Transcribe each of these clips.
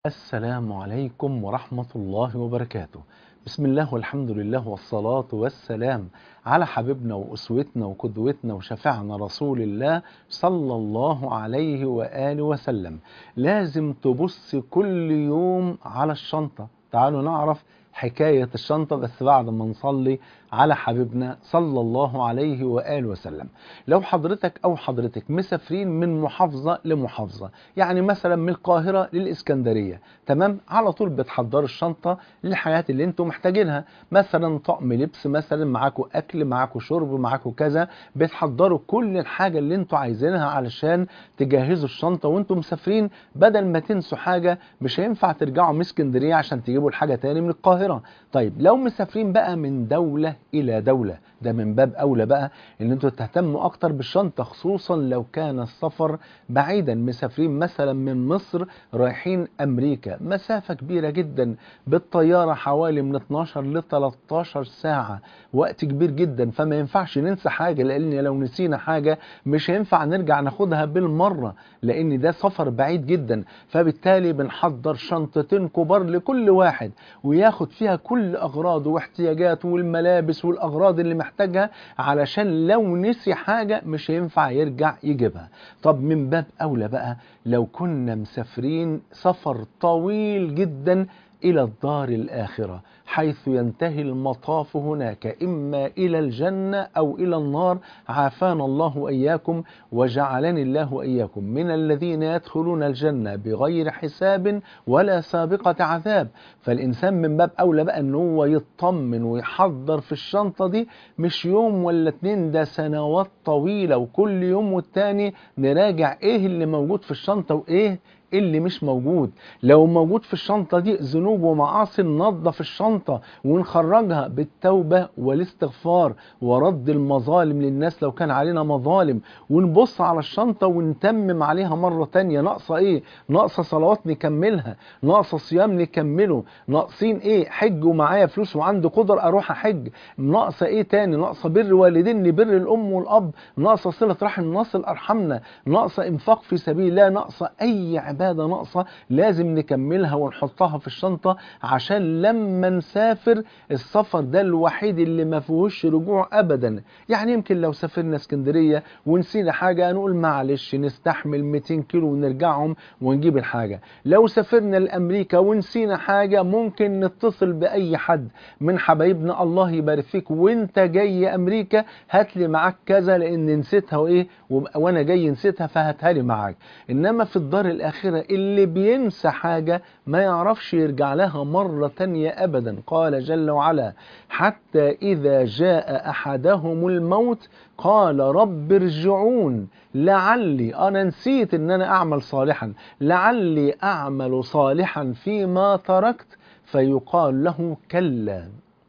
السلام عليكم ورحمة الله وبركاته بسم الله والحمد لله والصلاة والسلام على حبيبنا وأسوتنا وقدوتنا وشفعنا رسول الله صلى الله عليه وآله وسلم لازم تبص كل يوم على الشنطة تعالوا نعرف حكاية الشنطة بس بعد ما نصلي على حبيبنا صلى الله عليه وآله وسلم لو حضرتك أو حضرتك مسافرين من محافظة لمحافظة يعني مثلا من القاهرة للإسكندرية تمام على طول بتحضروا الشنطة للحاجات اللي انتم محتاجينها مثلا طقم لبس مثلا معاكم أكل معاكم شرب معاكم كذا بتحضروا كل الحاجة اللي انتم عايزينها علشان تجهزوا الشنطة وانتم مسافرين بدل ما تنسوا حاجة مش هينفع ترجعوا من اسكندرية عشان تجيبوا الحاجة تاني من القاهرة طيب لو مسافرين بقى من دولة إلى دولة ده من باب أولى بقى إن أنتوا تهتموا أكتر بالشنطة خصوصا لو كان السفر بعيدا مسافرين مثلا من مصر رايحين أمريكا مسافة كبيرة جدا بالطيارة حوالي من 12 ل 13 ساعة وقت كبير جدا فما ينفعش ننسى حاجة لأن لو نسينا حاجة مش هينفع نرجع ناخدها بالمرة لأن ده سفر بعيد جدا فبالتالي بنحضر شنطتين كبار لكل واحد وياخد فيها كل أغراضه واحتياجاته والملابس والأغراض اللي محتاجها علشان لو نسي حاجة مش هينفع يرجع يجيبها طب من باب أولى بقى لو كنا مسافرين سفر طويل جدا إلى الدار الآخرة حيث ينتهي المطاف هناك إما إلى الجنة أو إلى النار عافانا الله وإياكم وجعلني الله وإياكم من الذين يدخلون الجنة بغير حساب ولا سابقة عذاب فالإنسان من باب أولى بقى أنه هو يطمن ويحضر في الشنطة دي مش يوم ولا اتنين ده سنوات طويلة وكل يوم والتاني نراجع إيه اللي موجود في الشنطة وإيه اللي مش موجود لو موجود في الشنطة دي ذنوب ومعاصي ننظف الشنطة ونخرجها بالتوبة والاستغفار ورد المظالم للناس لو كان علينا مظالم ونبص على الشنطة ونتمم عليها مرة تانية ناقصة ايه ناقصة صلوات نكملها ناقصة صيام نكمله ناقصين ايه حج ومعايا فلوس وعندي قدر اروح احج ناقصة ايه تاني ناقصة بر والدين بر الام والاب ناقصة صلة رحم نصل ارحمنا ناقصة انفاق في سبيل الله ناقصة اي عبادة عبادة ناقصة لازم نكملها ونحطها في الشنطة عشان لما نسافر السفر ده الوحيد اللي ما فيهوش رجوع أبدا يعني يمكن لو سافرنا اسكندرية ونسينا حاجة نقول معلش نستحمل 200 كيلو ونرجعهم ونجيب الحاجة لو سافرنا لأمريكا ونسينا حاجة ممكن نتصل بأي حد من حبايبنا الله يبارك فيك وانت جاي أمريكا هات لي معاك كذا لأن نسيتها وإيه وأنا جاي نسيتها فهاتها لي معاك إنما في الدار الآخرة اللي بينسى حاجة ما يعرفش يرجع لها مرة تانية أبدا قال جل وعلا حتى إذا جاء أحدهم الموت قال رب ارجعون لعلي أنا نسيت أن أنا أعمل صالحا لعلي أعمل صالحا فيما تركت فيقال له كلا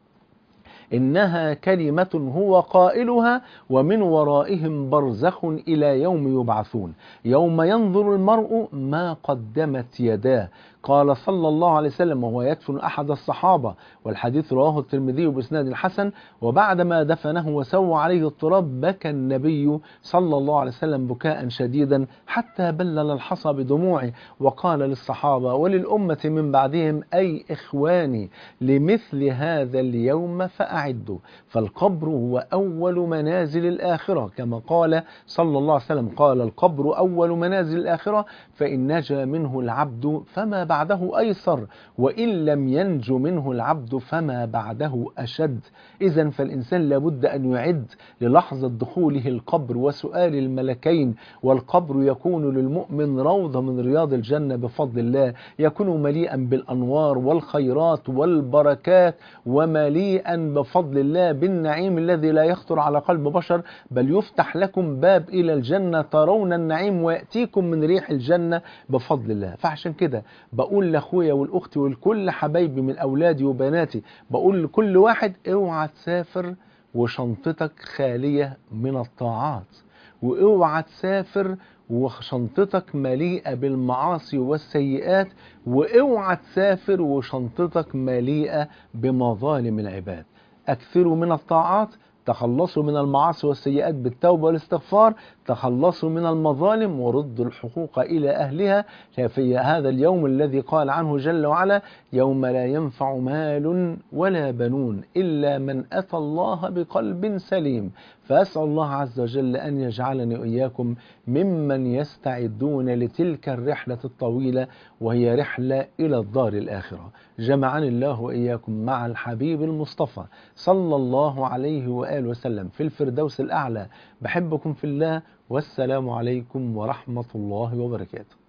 إنها كلمة هو قائلها ومن ورائهم برزخ إلى يوم يبعثون يوم ينظر المرء ما قدمت يداه قال صلى الله عليه وسلم وهو يدفن أحد الصحابة والحديث رواه الترمذي بإسناد حسن وبعدما دفنه وسوى عليه التراب بكى النبي صلى الله عليه وسلم بكاء شديدا حتى بلل الحصى بدموعه وقال للصحابة وللأمة من بعدهم أي إخواني لمثل هذا اليوم فأعدوا فالقبر هو أول منازل الآخرة كما قال صلى الله عليه وسلم قال القبر أول منازل الآخرة فإن نجا منه العبد فما بعده أيسر وإن لم ينجو منه العبد فما بعده أشد إذا فالإنسان لابد أن يعد للحظة دخوله القبر وسؤال الملكين والقبر يكون للمؤمن روضة من رياض الجنة بفضل الله يكون مليئا بالأنوار والخيرات والبركات ومليئا بفضل الله بالنعيم الذي لا يخطر على قلب بشر بل يفتح لكم باب إلى الجنة ترون النعيم ويأتيكم من ريح الجنة بفضل الله فعشان كده بقول لاخويا والاخت ولكل حبايبي من اولادي وبناتي بقول لكل واحد اوعى تسافر وشنطتك خاليه من الطاعات واوعى تسافر وشنطتك مليئه بالمعاصي والسيئات واوعى تسافر وشنطتك مليئه بمظالم العباد اكثروا من الطاعات تخلصوا من المعاصي والسيئات بالتوبة والاستغفار تخلصوا من المظالم وردوا الحقوق إلى أهلها في هذا اليوم الذي قال عنه جل وعلا يوم لا ينفع مال ولا بنون إلا من أتى الله بقلب سليم فأسأل الله عز وجل أن يجعلني وإياكم ممن يستعدون لتلك الرحلة الطويلة وهي رحلة إلى الدار الآخرة جمعني الله وإياكم مع الحبيب المصطفى صلى الله عليه وآله وسلم في الفردوس الأعلى بحبكم في الله والسلام عليكم ورحمة الله وبركاته